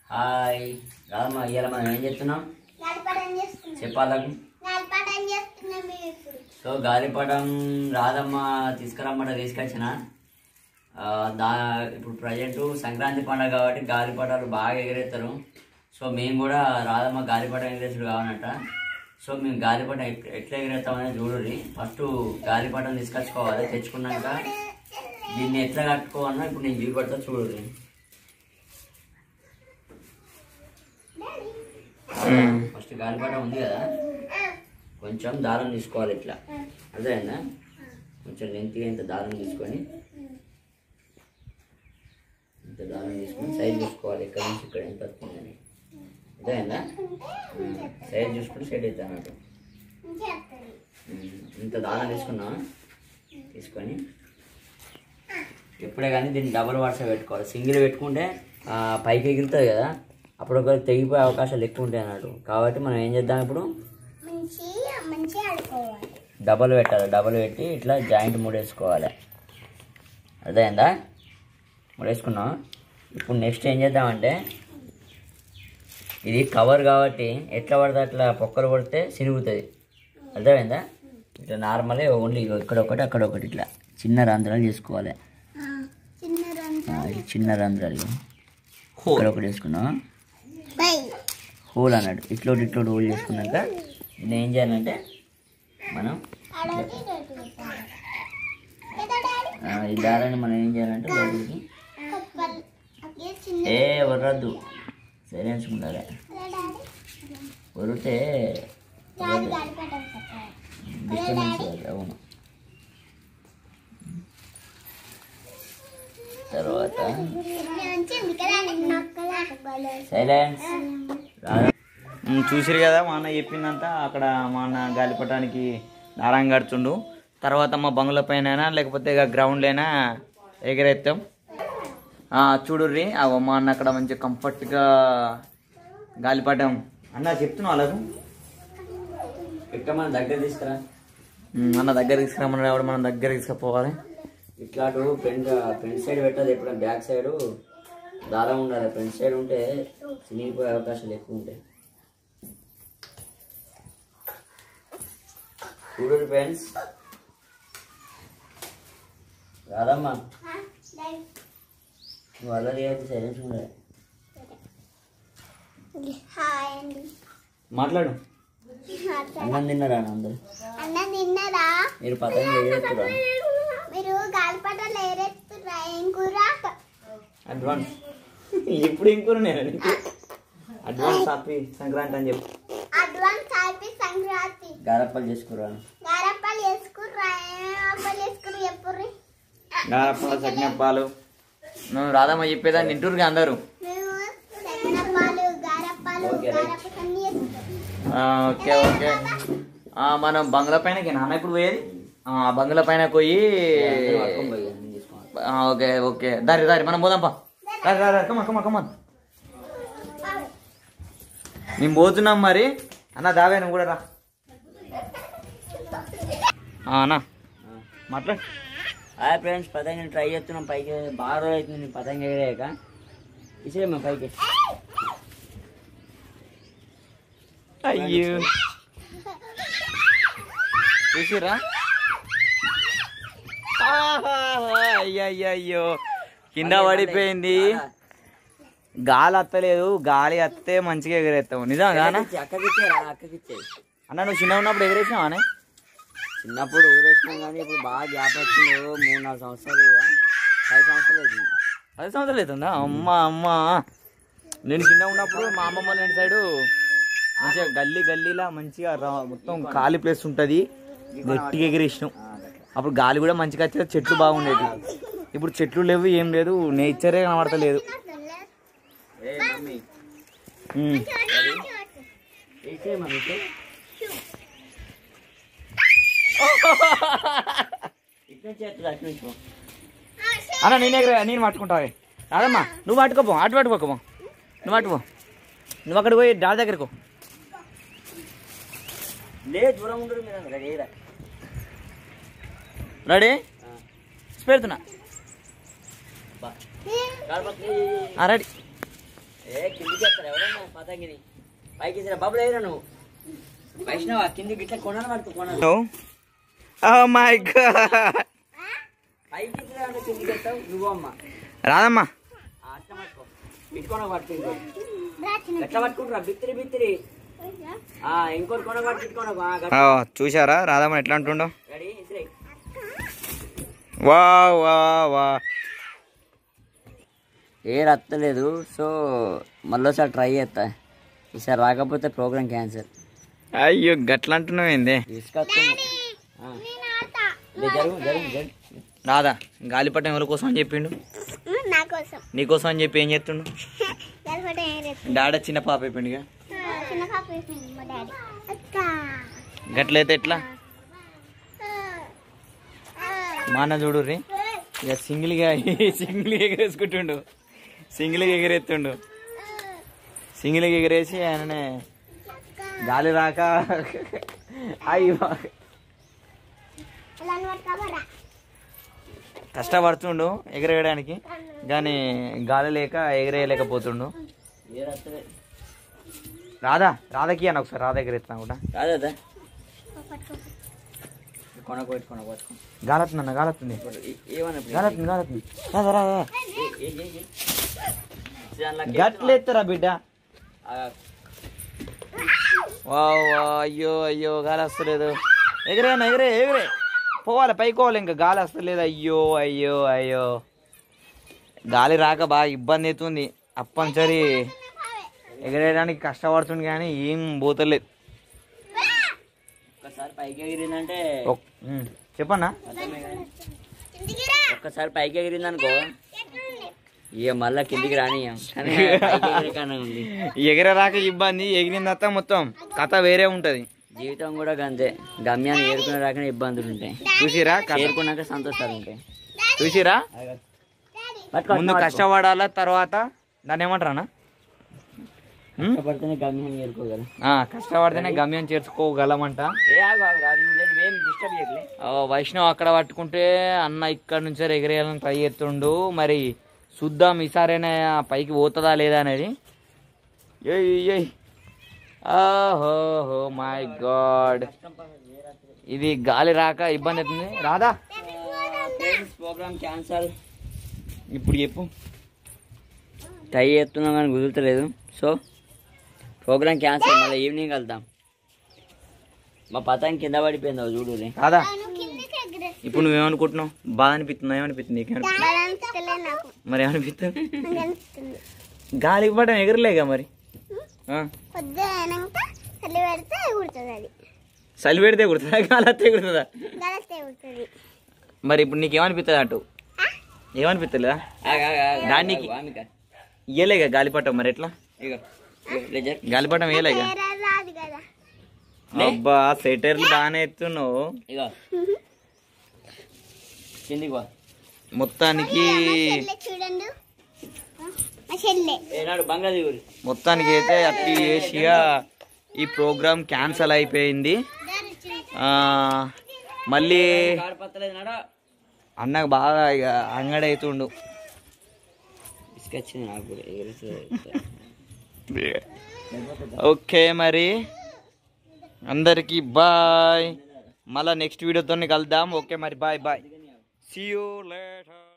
Hi రాదమ్మా ఇవాళ మనం ఏం చేస్తున్నాం గాలిపటం చేస్తున్నాం చెప్పాలకు గాలిపటం చేస్తున్నాం మేము ఇప్పుడు సో గాలిపటం రాదమ్మ తీసుకురమ్మంట తీసుకొచ్చిన ఆ, దా ఇప్పుడు ప్రజెంట్ సంక్రాంతి పండుగ కాబట్టి గాలిపటాలు బాగా ఎగరేస్తారు సో మేము కూడా రాదమ్మ గాలిపటం ఎగరేసుడు కావాలంట సో మేము గాలిపటం ఎట్- ఎట్లా ఎగరేస్తామనేది చూడండి ఫస్ట్ గాలిపటం తీసుకొచ్చుకోవాలి తెచ్చుకున్నాక దీన్ని ఎట్లా కట్టుకోవాలన్నా ఇప్పుడు నేను చూపెడతా చూడండి ఫస్ట్ గాలిపటం ఉంది కదా కొంచెం దారం తీసుకోవాలి ఇట్లా అర్థమైందా కొంచెం లెంత్గా ఇంత దారం తీసుకొని ఇంత దారం తీసుకొని సైజ్ చూసుకోవాలి ఇక్కడ నుంచి ఇక్కడ ఎంత వస్తుందని అర్థమైందా సైజ్ చూసుకుని సెట్ అవుతా అన్నట్టు చేస్తుంది ఉమ్, ఇంత దారం తీసుకున్నా తీసుకొని ఎప్పుడే కానీ దీన్ని డబుల్ వాట్సాప్ పెట్టుకోవాలి సింగిల్ పెట్టుకుంటే ఆ, పైకి ఎగురుతుంది కదా అప్పుడు ఒక తెగిపోయే అవకాశాలు ఎక్కువ ఉంటాయి అన్నట్టు కాబట్టి మనం ఏం చేద్దాం ఇప్పుడు మంచి మంచి ఆడుకోవాలి డబల్ పెట్టాలి డబల్ పెట్టి ఇట్లా జాయింట్ ముడేసుకోవాలి అర్థమైందా ముడేసుకున్నాం ఇప్పుడు నెక్స్ట్ ఏం చేద్దామంటే ఇది కవర్ కాబట్టి ఎట్లా పడితే అట్లా పొక్కలు పడితే సినుగుతుంది అర్థమైందా ఇట్లా నార్మలే ఓన్లీ ఇగో ఇక్కడ ఒకటి అక్కడ ఒకటి ఇట్లా చిన్న రంధ్రాలు చేసుకోవాలి చిన్న రంజు ఆ, ఈ చిన్న రంధ్రాలు ఇగో. ఇక్కడ ఒకటి వేసుకున్నాం బై హోల్ అన్నట్టు ఇట్లోటి ఇట్లోటి హోల్ చేసుకున్నాక దీన్ని ఏం చేయాలంటే మనం ఆడోటి రోటి పెట్టాలి కదా డాడీ ఆ, ఈ దారాన్ని మనం ఏం చేయాలంటే లోపలికి కప్పల్ అదే చిన్న ఏ వరద్దు సైలెన్స్ ఉండాలి కదా డాడీ వరితే డాడీ గాలిపటం పెట్టాలి డిస్టర్బెన్స్ కాదు అవును తర్వాత మంచిది కదా నొక్కలే సైలెన్స్ చూసిరు కదా మా అన్న చెప్పిందంతా అక్కడ మా అన్న గాలిపటానికి దారం కడుతుండు తర్వాత మా బంగ్లా పైన లేకపోతే ఇక గ్రౌండ్లైనా ఎగరేస్తాం ఆ, చూడుర్రి ఆ మా అన్న అక్కడ మంచి కంఫర్ట్గా గాలిపటం అన్న చెప్తున్నావు అలాగూ ఇక్కడ మన దగ్గర తీసుకురా ఉమ్, అన్న దగ్గర తీసుకురమ్మని రావడం మనం దగ్గర తీసుకుపోవాలి ఇట్లాంటి ఫ్రంట్ ఫ్రంట్ సైడ్ పెట్టదు ఎప్పుడైనా బ్యాక్ సైడ్ దారం ఉండాలి ఫ్రంట్ సైడ్ ఉంటే చినిగిపోయే అవకాశాలు ఎక్కువ ఉంటాయి చూడు ఫ్రెండ్స్ రాదమ్మా నువ్వు అల్లరి అయితే సైలెన్స్ ఉండాలి హాయ్ అండి మాట్లాడు అన్నం తిన్నారా అందరు అన్న తిన్నదా మీరు పతంగి ఎగరేస్తురా మీరు గాలిపటాలు ఏరేస్తుర్రా ఏం కూర అడ్వాన్స్ ఇప్పుడు ఇంకూరు నేను నీకు అడ్వాన్స్ హ్యాపీ సంక్రాంతి అని చెప్పు అడ్వాన్స్ హ్యాపీ సంక్రాంతి గారప్పలు చేసుకురా గారప్పాలు వేసుకుర్రా ఏమేమి అప్పాలు వేసుకుర్రు చెప్పుర్రి గారప్ప సజ్ఞప్పాలు నువ్వు రాధమ్మ చెప్పేదాన్ని తింటురుగా అందరూ మేము సకినప్పాలు గారప్పాలు ఓకే, రైట్. గారప్పలు అన్ని వేసుకుంటాం ఆ, ఓకే ఓకే ఆ, మనం బంగ్లా పైనకి నాన్న ఇప్పుడు పోయేది ఆ బంగ్లా పైన పోయి అందరూ పట్టుకొని పోయి అన్ని తీసుకోవాలి ఆ, ఓకే ఓకే దారి దారి మనం పోదాంపా దారి దారి కమా కమా కమా మేము పోతున్నాం మరి అన్న దావే నువ్వు కూడా రా ఆ, అన్న మాట్లాడు హాయ్ ఫ్రెండ్స్ పతంగి ట్రై చేస్తున్నాం పైకి బాగా రోజులు అవుతుంది నేను పతంగి ఎగరేయక ఇసేమ్మా పైకి అయ్యో చూసిరా అయ్యయ్యో కింద పడిపోయింది గాలి అత్తలేదు గాలి అత్తే మంచిగా ఎగరేస్తావు నిజం కానా అక్కకి ఇచ్చారా అక్కకి ఇచ్చేది అన్న నువ్వు చిన్న ఉన్నప్పుడు ఎగరేసినావానే చిన్నప్పుడు ఎగరేసినాం కానీ ఇప్పుడు బాగా గ్యాప్ వచ్చింది ఓ మూడు నాలుగు సంవత్సరాలు ఐదు సంవత్సరాలు అవుతుంది పది సంవత్సరాలు అవుతుందా అమ్మ అమ్మ నేను చిన్న ఉన్నప్పుడు మా అమ్మమ్మ లేని సైడు మంచిగా గల్లీ గల్లీలా మంచిగా రా- మొత్తం ఖాళీ ప్లేస్ ఉంటుంది గట్టిగా ఎగిరేసినాం అప్పుడు గాలి కూడా మంచిగా వచ్చేది చెట్లు బాగుండేది ఇప్పుడు చెట్లు లేవు ఏం లేదు నేచరే కనబడతలేదు ఏ మమ్మీ ఉమ్. ఇచ్చేయమ్మా మీకు ఇట్లా చేతులు అటు నుంచి పో. అన్న నేను ఎగర నేను పట్టుకుంటావే రాదమ్మా నువ్వు పట్టుకోపో అటు పట్టుకోపో నువ్వు పట్టుకో నువ్వు అక్కడ పోయి డాల్ దగ్గరకు లే దూరం ఉండరు మీరు అందరూ రెడీ రెడీ పెడుతున్నా బా. కాలు పక్కన ఏ- ఏ- ఏ- రెడీ ఏ కిందికి ఎత్తారు ఎవరన్నా పతంగిని పైకి ఇచ్చిన బబ్బులు వేయరా నువ్వు వైష్ణవ కిందికి ఇట్లా కొనాలి పడుతూ కొనాలి ఓ మై గాడ్ పైకి ఇచ్చినా అంటే కిందికి ఎత్తావు నువ్వు అమ్మ రాదమ్మా ఆ, అట్లా పట్టుకో ఇటుకొన పట్టుకుంటూ ఎట్లా పట్టుకుంటురా బిత్తిరి బిత్తిరి ఆ ఇంకోటి కొన పట్టు ఇటుకొన ఆ, చూశారా రాదమ్మ ఎట్లా అంటుండో రెడీ ఇసిరే వా వా వా ఏ రత్తలేదు సో మళ్ళీసారి ట్రై చేస్తా ఈసారి రాకపోతే ప్రోగ్రామ్ క్యాన్సల్ అయ్యో గట్లా అంటున్నావు ఏంది తీసుకొస్తుంది ఆ. ఇదే జరుగు జరుగు జరుగు రాదా గాలిపటం ఎవరి కోసం అని చెప్పిండు నా కోసం నీకోసం అని చెప్పి ఏం చేస్తుండు గల్పట ఏం లేదు డాడ చిన్న పాప అయిపోయిండుగా చిన్న పాప వేసింది మా డాడీ అక్క గట్లయితే ఎట్లా మా అన్న చూడుర్రి ఇక సింగిల్గా సింగిల్గా ఎగరేసుకుంటుండు సింగిల్గా ఎగరేస్తుండు సింగిల్గా ఎగరేసి ఆయననే గాలి రాక అయ్యో ఇలా పట్టుకోబరా కష్టపడుతుండు ఎగరేయడానికి కానీ గాలి లేక ఎగరేయలేకపోతుండు ఏ రత్తలే రాధా రాధకి అని ఒకసారి రాధా ఎగరేస్తున్నా కూడా కాదా కొన కొట్టు కొన పట్టుకో గాలత్తుంది అన్న గాలత్తుంది ఏమన్నా గాలత్తుంది గాలత్తుంది రాదా రాదా గట్లే గట్లెత్తరా బిడ్డ వా వా, అయ్యో అయ్యో గాలి వస్తలేదు ఎగరే అన్న ఎగరే ఎగరే పోవాలి పైకి పోవాలి ఇంకా గాలి వస్తలేదు అయ్యో అయ్యో అయ్యో గాలి రాక బాగా ఇబ్బంది అవుతుంది అప్పనిసరి ఎగరేయడానికి కష్టపడుతుంది కానీ ఏం పోతలేదు ఒక్కసారి పైకి ఎగిరిందంటే ఒక్- ఉమ్, చెప్పన్నా అర్థమే కానీ ఒక్కసారి పైకి ఎగిరిందనుకో ఇక మళ్ళా కిందికి రానియం కానీ పైకి ఎగిరికనే ఉంది ఎగర రాక ఇబ్బంది ఎగిరిన తర్వాత మొత్తం కథ వేరే ఉంటది జీవితం కూడా అంతే గమ్యాన్ని ఏరుకునే రాకనే ఇబ్బందులు ఉంటాయి చూసిరా కథ ఏరుకున్నాక సంతోషాలు ఉంటాయి చూసిరా పట్టుకో, ముందు పట్టుకో. కష్టపడాల తర్వాత దాన్ని ఏమంటారా కష్టపడితేనే గమ్యాన్ని ఏరుకోగలం కష్టపడితేనే గమ్యం చేర్చుకోగలమంట ఏ ఆగు ఆగు రాదు నువ్వు లేదు ఏం డిస్టర్బ్ చేయట్లే ఆ, వైష్ణవ్ అక్కడ పట్టుకుంటే అన్న ఇక్కడ నుంచే ఎగిరేయాలని ట్రై చేస్తుండు మరి చూద్దాం ఈసారైనా పైకి పోతుందా లేదా అనేది ఏయ్ ఏయ్ ఓహో మై గాడ్ ఇది గాలి రాక ఇబ్బంది అవుతుంది రాదా ప్రోగ్రామ్ క్యాన్సల్ ఇప్పుడు చెప్పు ట్రై చేస్తున్నాం కానీ కుదురుతలేదు సో ప్రోగ్రామ్ క్యాన్సల్ మళ్ళీ ఈవినింగ్ వెళ్తాం మా పతంగి కింద పడిపోయింది చూడు రాదా కిందకి ఎగిరే ఇప్పుడు నువ్వేమనుకుంటున్నావు బాధ అనిపిస్తుందా ఏమనిపిస్తుంది నీకేమనిపిస్తుంది బాగా అనిపిస్తలే నాకు మరి ఏమనిపిస్తుంది నాకు అనిపిస్తుంది గాలికి పడడం ఎగరలేగా మరి ఆ, పొద్దు అయినాక చల్లి పెడితే కుడుతుంది అది చలి పెడితే కుడుతుందా గాలి వస్తే కుడుతుందా గలస్తే కుడుతుంది మరి ఇప్పుడు నీకేమనిపిస్తుంది అటు ఏమనిపిస్తలేదా దానికి ఇయ్యలేగా గాలిపటం మరి ఎట్లా గాలిపటం ఇయ్యలేగా వేరే రాదు కదా అబ్బా సెటర్లు బాగానే ఎత్తున్నావు ఇగో కిందికి పో మొత్తానికి చెల్లె చూడండి మా చెల్లె ఏనాడు బంగ్లా దిగురు మొత్తానికి అయితే అట్టి ఏషియా ఈ ప్రోగ్రామ్ క్యాన్సల్ అయిపోయింది ఆ, మళ్ళీ కాడపత్తలేదు నాడా అన్నకు బాగా ఇక అంగడి అవుతుండు ఇసుకొచ్చింది నాకు కూడా ఎగురుతుంది. ఓకే మరి అందరికి బాయ్ మళ్ళా నెక్స్ట్ వీడియోతో కలుద్దాం ఓకే మరి bye bye see you later